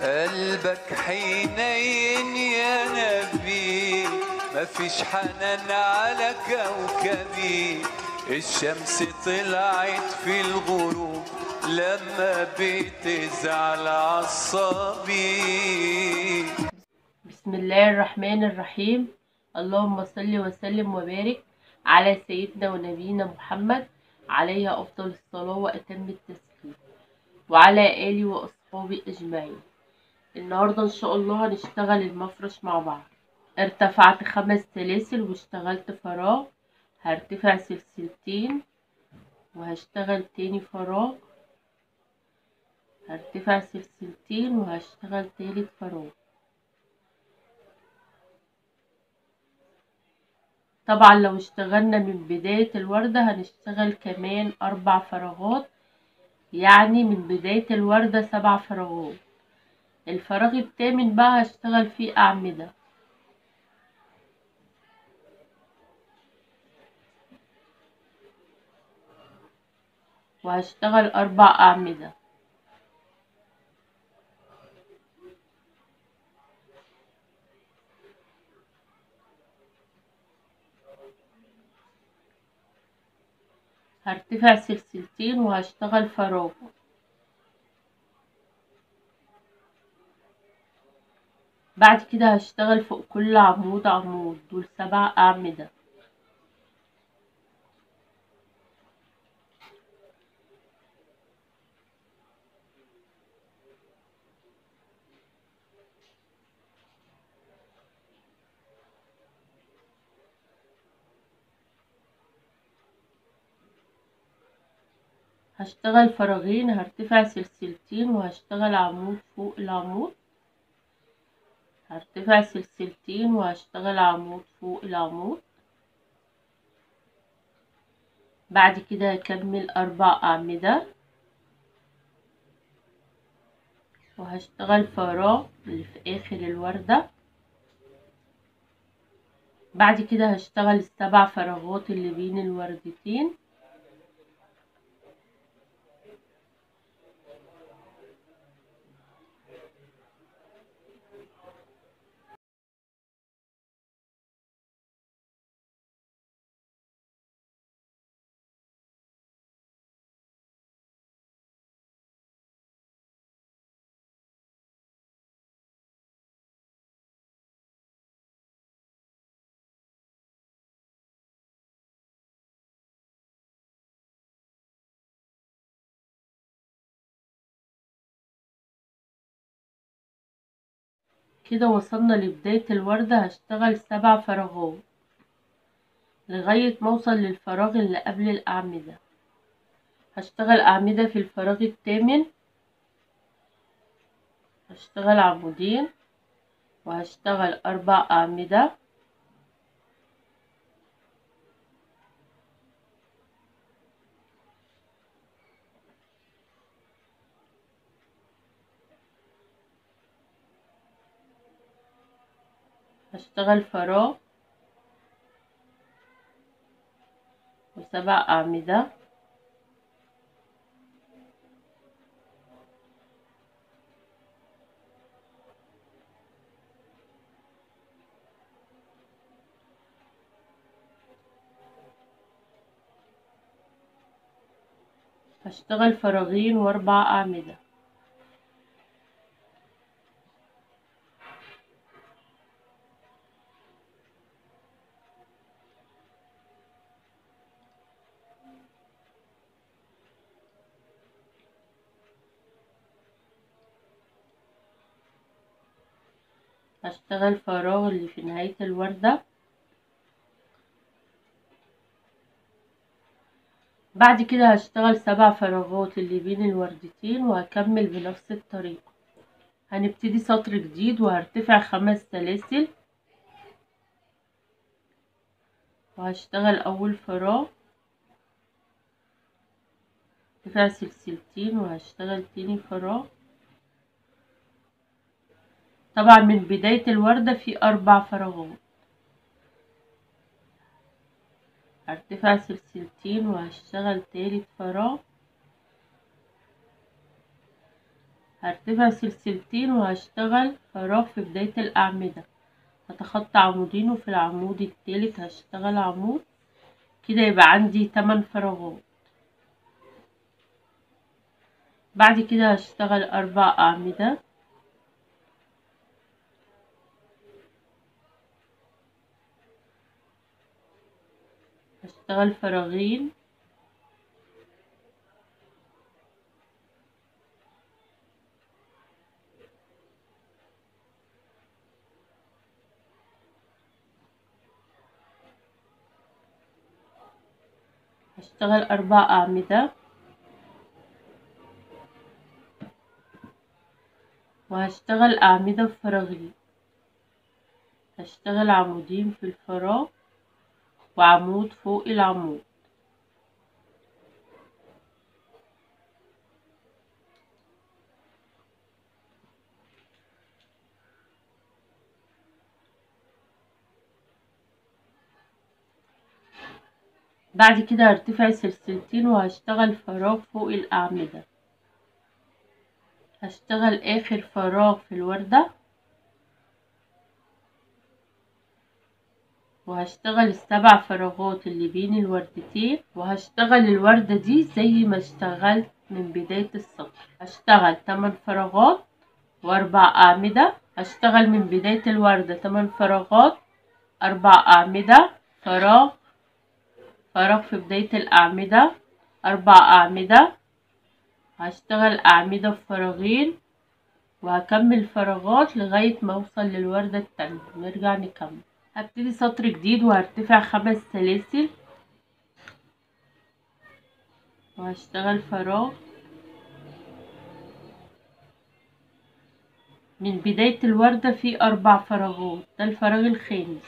قلبك حنين يا نبي مفيش حنان على كوكبي الشمس طلعت في الغروب لما بتزعل عصبي بسم الله الرحمن الرحيم اللهم صل وسلم وبارك على سيدنا ونبينا محمد عليه أفضل الصلاة وأتم التسليم وعلى آله وأصحابه أجمعين النهاردة إن شاء الله هنشتغل المفرش مع بعض ارتفعت خمس سلاسل واشتغلت فراغ هرتفع سلسلتين وهشتغل تاني فراغ هرتفع سلسلتين وهشتغل تالت فراغ طبعا لو اشتغلنا من بداية الوردة هنشتغل كمان أربع فراغات يعني من بداية الوردة سبع فراغات الفراغ التامن بقى هشتغل فيه أعمدة وهشتغل أربع أعمدة هرتفع سلسلتين وهشتغل فراغ بعد كده هشتغل فوق كل عمود عمود دول سبع أعمدة هشتغل فراغين هرتفع سلسلتين وهشتغل عمود فوق العمود هرتفع سلسلتين وهشتغل عمود فوق العمود بعد كده هكمل أربع أعمدة وهشتغل فراغ اللي في آخر الوردة بعد كده هشتغل السبع فراغات اللي بين الوردتين كده وصلنا لبداية الوردة هشتغل سبع فراغات لغاية ما اوصل للفراغ اللي قبل الأعمدة هشتغل أعمدة في الفراغ الثامن هشتغل عمودين وهشتغل أربع أعمدة هشتغل فراغ وسبع أعمدة هشتغل فراغين وأربع أعمدة هشتغل فراغ اللي في نهاية الوردة بعد كده هشتغل سبع فراغات اللي بين الوردتين وهكمل بنفس الطريقة هنبتدي سطر جديد وهرتفع خمس سلاسل وهشتغل أول فراغ ارتفع سلسلتين وهشتغل تاني فراغ طبعا من بداية الوردة في أربع فراغات هرتفع سلسلتين وهشتغل تالت فراغ هرتفع سلسلتين وهشتغل فراغ في بداية الأعمدة هتخطى عمودين وفي العمود التالت هشتغل عمود كده يبقى عندي تمن فراغات بعد كده هشتغل أربع أعمدة هشتغل فراغين هشتغل أربع أعمدة وهشتغل أعمدة بفراغين هشتغل عمودين في الفراغ وعمود فوق العمود بعد كده هرتفع سلسلتين وهشتغل فراغ فوق الأعمدة هشتغل آخر فراغ في الوردة وهشتغل السبع فراغات اللي بين الوردتين وهشتغل الوردة دي زي ما اشتغلت من بداية السطر هشتغل 8 فراغات واربع أعمدة هشتغل من بداية الوردة 8 فراغات أربع أعمدة فراغ فراغ في بداية الأعمدة أربع أعمدة هشتغل أعمدة بفراغين وهكمل فراغات لغاية ما أوصل للوردة التانية ونرجع نكمل هبتدي سطر جديد وهرتفع خمس سلاسل وهشتغل فراغ من بداية الوردة في أربع فراغات ده الفراغ الخامس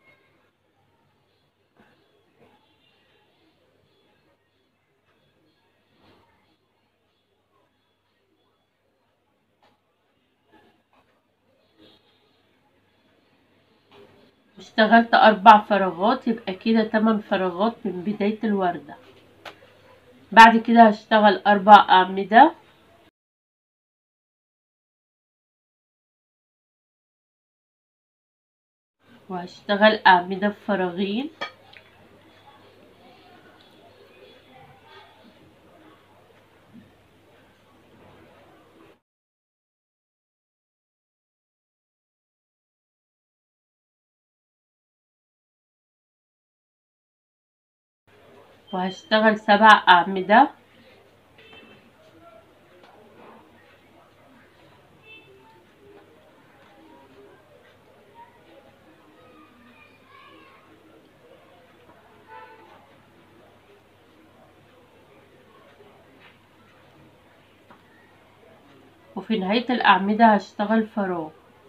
اشتغلت أربع فراغات يبقى كده تمن فراغات من بداية الوردة بعد كده هشتغل أربع أعمدة وهشتغل أعمدة بفراغين وهشتغل سبع أعمدة وفي نهاية الأعمدة هشتغل فراغ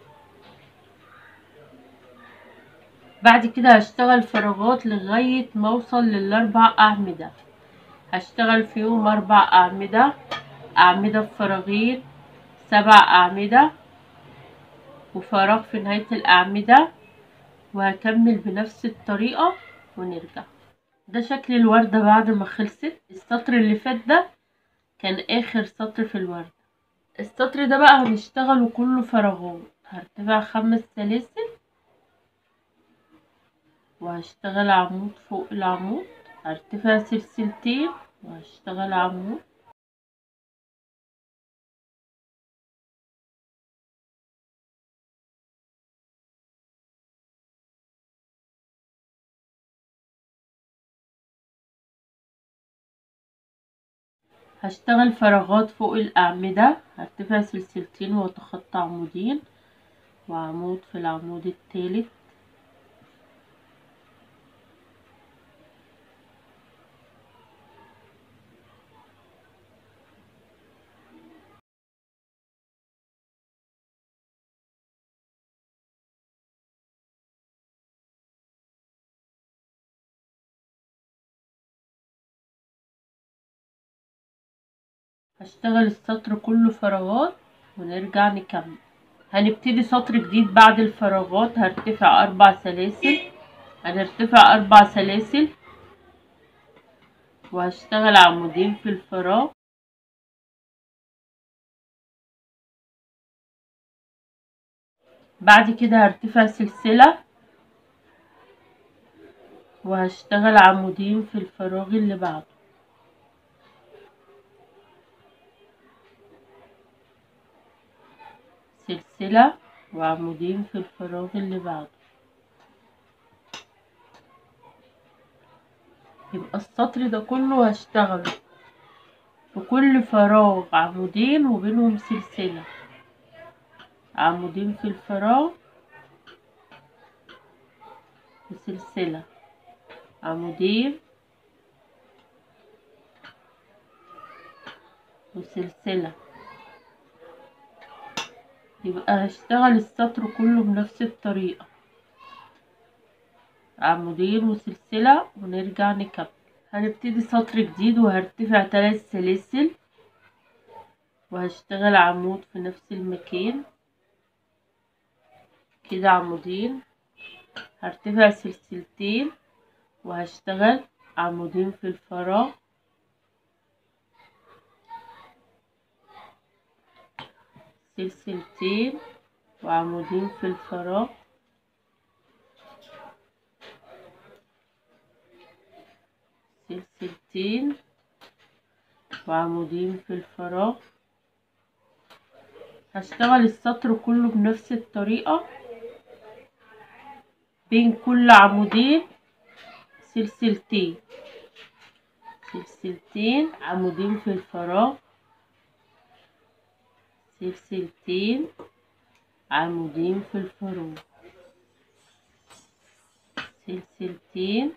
بعد كده هشتغل فراغات لغاية ما اوصل للأربع أعمدة هشتغل فيهم أربع أعمدة أعمدة بفراغين سبع أعمدة وفراغ في نهاية الأعمدة وهكمل بنفس الطريقة ونرجع ده شكل الوردة بعد ما خلصت السطر اللي فات ده كان آخر سطر في الوردة السطر ده بقى هنشتغله كله فراغات هرتفع خمس سلاسل وهشتغل عمود فوق العمود هرتفع سلسلتين وهشتغل عمود هشتغل فراغات فوق الأعمدة هرتفع سلسلتين وأتخطى عمودين وعمود في العمود التالت هشتغل السطر كله فراغات ونرجع نكمل هنبتدي سطر جديد بعد الفراغات هرتفع أربع سلاسل هنرتفع أربع سلاسل وهشتغل عمودين في الفراغ بعد كده هرتفع سلسلة وهشتغل عمودين في الفراغ اللي بعده سلسلة وعمودين في الفراغ اللي بعده يبقى السطر ده كله هشتغله في كل فراغ عمودين وبينهم سلسلة عمودين في الفراغ وسلسلة عمودين وسلسلة يبقى هشتغل السطر كله بنفس الطريقة عمودين وسلسلة ونرجع نكمل هنبتدي سطر جديد وهرتفع ثلاث سلاسل وهشتغل عمود في نفس المكان كده عمودين هرتفع سلسلتين وهشتغل عمودين في الفراغ سلسلتين وعمودين في الفراغ سلسلتين وعمودين في الفراغ هشتغل السطر كله بنفس الطريقة بين كل عمودين سلسلتين سلسلتين عمودين في الفراغ سلسلتين عمودين في الفراغ سلسلتين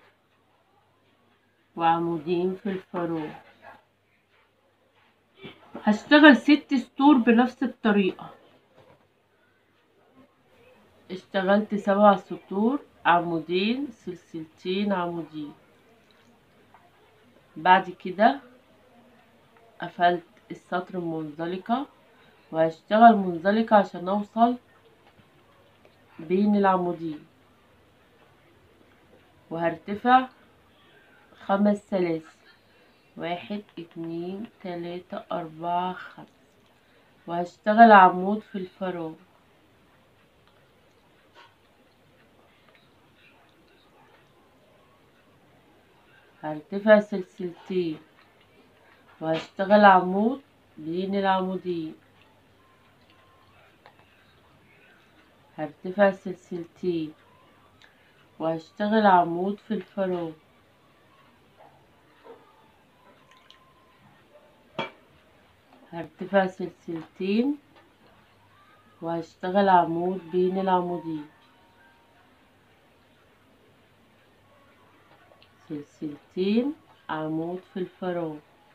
وعمودين في الفراغ هشتغل ست سطور بنفس الطريقة اشتغلت سبع سطور عمودين سلسلتين عمودين بعد كده قفلت السطر منزلقة وهشتغل منزلقة عشان اوصل بين العمودين وهرتفع خمس سلاسل واحد اتنين تلاتة أربعة خمسة وهشتغل عمود في الفراغ هرتفع سلسلتين وهشتغل عمود بين العمودين هرتفع سلسلتين وهشتغل عمود في الفراغ هرتفع سلسلتين وهشتغل عمود بين العمودين سلسلتين عمود في الفراغ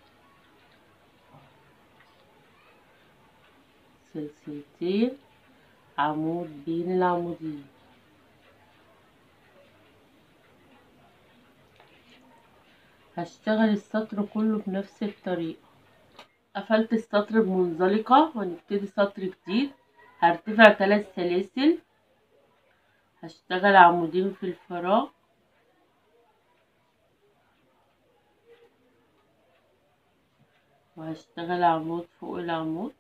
سلسلتين عمود بين العمودين هشتغل السطر كله بنفس الطريقة قفلت السطر بمنزلقة ونبتدي سطر جديد هرتفع ثلاث سلاسل هشتغل عمودين في الفراغ وهشتغل عمود فوق العمود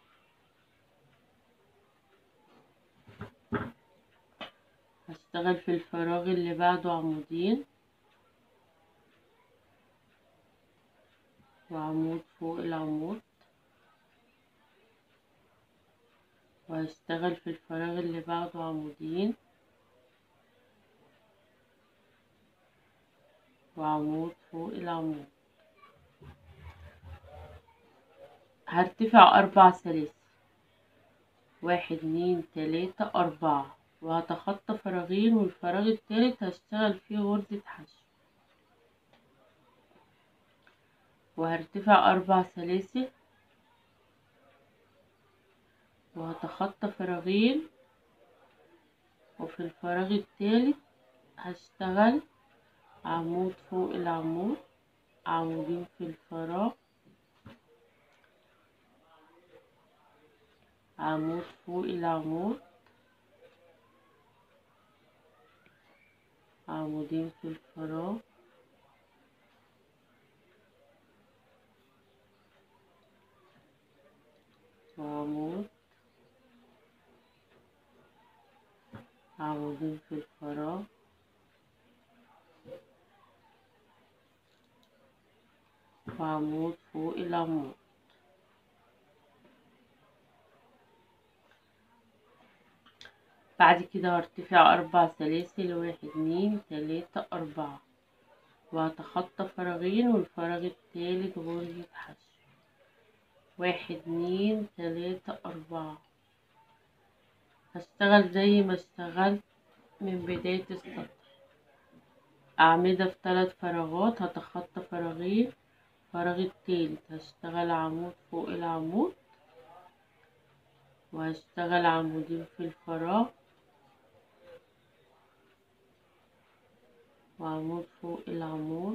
هشتغل في الفراغ اللي بعده عمودين وعمود فوق العمود وهشتغل في الفراغ اللي بعده عمودين وعمود فوق العمود هرتفع أربع سلاسل واحد اتنين تلاتة أربعة وهتخطى فراغين والفراغ التالت هشتغل فيه غرزة حشو وهرتفع أربع سلاسل وهتخطى فراغين وفي الفراغ التالت هشتغل عمود فوق العمود عمودين في الفراغ عمود فوق العمود عمودين في الفراغ وعمود عمودين في الفراغ وعمود فوق العمود بعد كده هرتفع أربع سلاسل واحد اتنين تلاتة أربعة وهتخطى فراغين والفراغ التالت غرزة حشو واحد اتنين تلاتة أربعة هشتغل زي ما اشتغلت من بداية السطر أعمدة في تلات فراغات هتخطى فراغين الفراغ التالت هشتغل عمود فوق العمود وهشتغل عمودين في الفراغ وعمود فوق العمود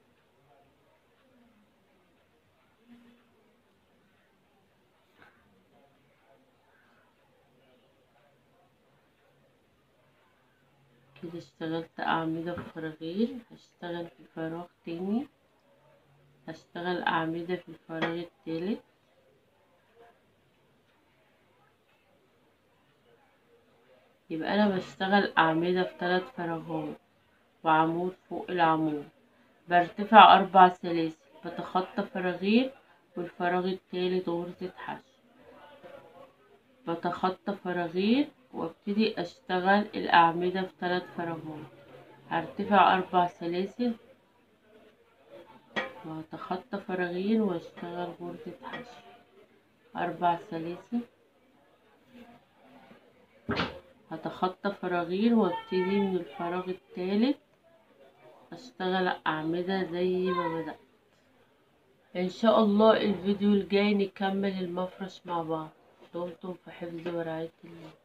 كده اشتغلت أعمدة في فراغين هشتغل في فراغ تاني هشتغل أعمدة في الفراغ التالت يبقى أنا بشتغل أعمدة في تلات فراغات وعمود فوق العمود برتفع أربع سلاسل بتخطى فراغين والفراغ التالت غرزة حشو بتخطى فراغين وابتدي أشتغل الأعمدة في تلات فراغات هرتفع أربع سلاسل وهتخطى فراغين واشتغل غرزة حشو أربع سلاسل هتخطى فراغين وابتدي من الفراغ التالت اشتغل أعمدة زي ما بدأت ان شاء الله الفيديو الجاي نكمل المفرش مع بعض دمتم في حفظ ورعاية الله